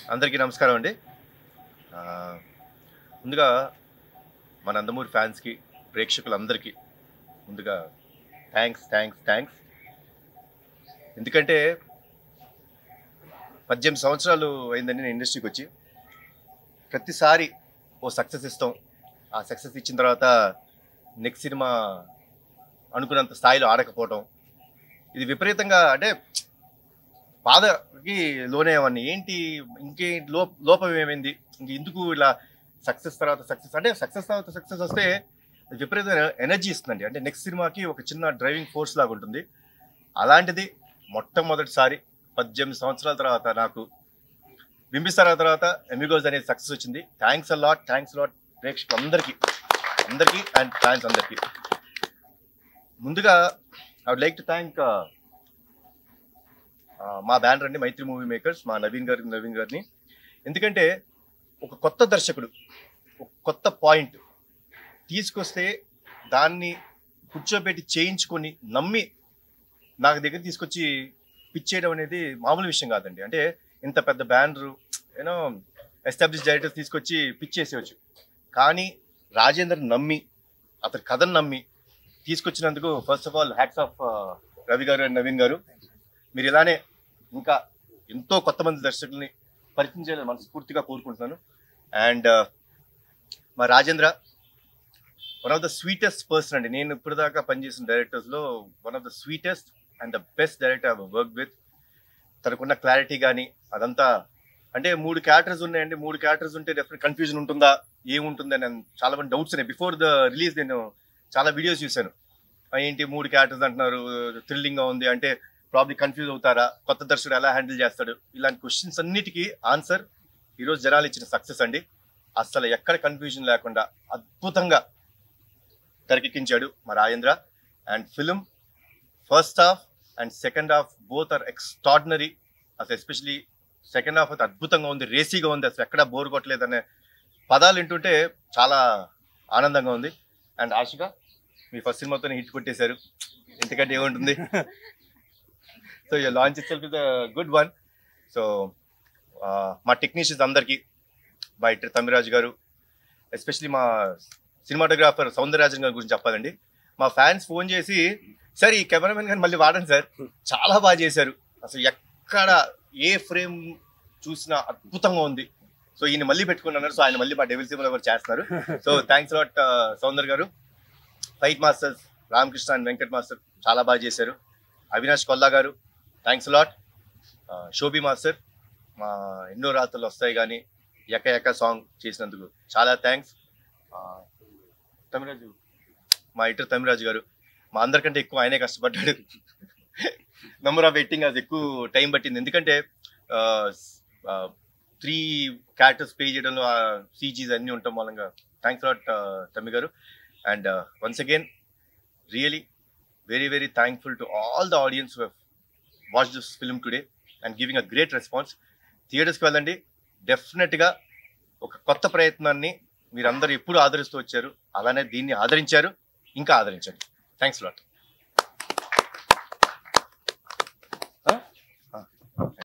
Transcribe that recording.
అందరికీ నమస్కారం అండి ఆ, ముందుగా మన నందమూరి ఫ్యాన్స్కి ప్రేక్షకులందరికీ ముందుగా థ్యాంక్స్ థ్యాంక్స్ థ్యాంక్స్ ఎందుకంటే పద్దెనిమిది సంవత్సరాలు అయిందండి నేను ఇండస్ట్రీకి వచ్చి ప్రతిసారి ఓ సక్సెస్ ఇస్తాం ఆ సక్సెస్ ఇచ్చిన తర్వాత నెక్స్ట్ సినిమా అనుకున్నంత స్థాయిలో ఆడకపోవటం ఇది విపరీతంగా అంటే బాధకి లోనేవన్నీ ఏంటి ఇంకే లో లోపం ఏమైంది ఇంక ఎందుకు ఇలా సక్సెస్ తర్వాత సక్సెస్ అంటే సక్సెస్ తర్వాత సక్సెస్ వస్తే అది విపరీతమైన ఎనర్జీ ఇస్తుందండి అంటే నెక్స్ట్ సినిమాకి ఒక చిన్న డ్రైవింగ్ ఫోర్స్ లాగా ఉంటుంది అలాంటిది మొట్టమొదటిసారి పద్దెనిమిది సంవత్సరాల తర్వాత నాకు బింబిస్తారా తర్వాత ఎమిగోస్ అనేది సక్సెస్ వచ్చింది thanks a lot thanks lot ప్రేక్షకులందరికీ అందరికీ అండ్ ఫ్యాన్స్ అందరికీ ముందుగా I would like to thank మా బ్యానర్ అండి మైత్రి మూవీ మేకర్స్ మా నవీన్ గారి నవీన్ గారిని ఎందుకంటే ఒక కొత్త దర్శకుడు ఒక కొత్త పాయింట్ తీసుకొస్తే దాన్ని కూర్చోబెట్టి చేయించుకొని నమ్మి నాకు దగ్గర తీసుకొచ్చి పిచ్ చేయడం అనేది మామూలు విషయం కాదండి అంటే ఇంత పెద్ద బ్యానర్ యూనో ఎస్టాబ్లిష్ డైరెక్టర్స్ తీసుకొచ్చి పిచ్ చేసేవచ్చు కానీ రాజేందర్ నమ్మి అతని కథను నమ్మి తీసుకొచ్చినందుకు first of all hats off Ravi గారు అండ్ నవీన్ గారు మీరు ఇలానే ఇంకా ఎంతో కొత్త మంది దర్శకుల్ని పరిచయం చేయాలని మనస్ఫూర్తిగా కోరుకుంటున్నాను అండ్ మా Rajendra one of the sweetest person అండి నేను ఇప్పుడు దాకా పనిచేసిన డైరెక్టర్స్లో one of the sweetest and the best director I work with తనకున్న క్లారిటీ కానీ అదంతా అంటే మూడు క్యారెక్టర్స్ ఉన్నాయండి మూడు క్యారెక్టర్స్ ఉంటే డెఫినెట్ కన్ఫ్యూజన్ ఉంటుందా ఏముంటుందని నేను చాలా మంది డౌట్స్ ఉన్నాయి బిఫోర్ ద రిలీజ్ నేను చాలా వీడియోస్ చూశాను ఆ, ఏంటి మూడు క్యారెక్టర్స్ అంటున్నారు థ్రిల్లింగ్ గా ఉంది అంటే ప్రాబ్లీ కన్ఫ్యూజ్ అవుతారా కొత్త దర్శకుడు ఎలా హ్యాండిల్ చేస్తాడు ఇలాంటి క్వశ్చన్స్ అన్నిటికీ ఆన్సర్ ఈరోజు జనాలు ఇచ్చిన సక్సెస్ అండి అసలు ఎక్కడ కన్ఫ్యూజన్ లేకుండా అద్భుతంగా తెరకెక్కించాడు మా Rajendra and film first half and second half both are extraordinary అసలు ఎస్పెషలీ సెకండ్ హాఫ్ అయితే అద్భుతంగా ఉంది రేసీగా ఉంది అసలు ఎక్కడ బోర్ కొట్టలేదు అనే పదాలు వింటుంటే చాలా ఆనందంగా ఉంది అండ్ ఆశిక మీ ఫస్ట్ సినిమాతోనే హిట్ కొట్టేశారు ఎందుకంటే ఏముంటుంది సో ఈ launch itself is good one so మా టెక్నీషియన్స్ అందరికీ మా ఇటర్ తమిరాజు గారు ఎస్పెషలీ మా సినిమాటోగ్రాఫర్ సౌందరరాజన్ గారి గురించి చెప్పాలండి మా ఫ్యాన్స్ ఫోన్ చేసి సార్ ఈ కెమెరామెన్ గారిని మళ్ళీ వాడండి సార్ చాలా బాగా చేశారు అసలు ఎక్కడ ఏ ఫ్రేమ్ చూసినా అద్భుతంగా ఉంది సో ఈయన మళ్ళీ పెట్టుకున్నారు సో ఆయన మళ్ళీ మా డెవిల్ సినిమా ఎవరు చేస్తున్నారు సో థ్యాంక్స్ లాట్ సౌందర్ గారు fight masters Ramakrishna and Venkat master చాలా బాగా చేశారు అవినాష్ కొల్లా గారు థ్యాంక్స్ లాట్ శోభి మాస్టర్ మా ఎన్నో రాత్రులు వస్తాయి కానీ ఎక్క ఎక్క సాంగ్ చేసినందుకు చాలా థ్యాంక్స్ తమిరాజు మా ఇటర్ తమిరాజు గారు మా అందరికంటే ఎక్కువ ఆయనే కష్టపడ్డాడు నెంబర్ ఆఫ్ వెయిటింగ్ అది ఎక్కువ టైం పట్టింది ఎందుకంటే త్రీ క్యారెక్టర్స్ పే చేయడంలో సీజీస్ అన్నీ ఉండటం మూలంగా థ్యాంక్స్ లాట్ తమ్మి గారు and once again really very very thankful to all the audience watch this film today and giving a great response థియేటర్స్కి వెళ్ళండి డెఫినెట్గా ఒక కొత్త ప్రయత్నాన్ని మీరందరూ ఎప్పుడు ఆదరిస్తూ వచ్చారు అలానే దీన్ని ఆదరించారు ఇంకా ఆదరించండి థ్యాంక్స్ లాట్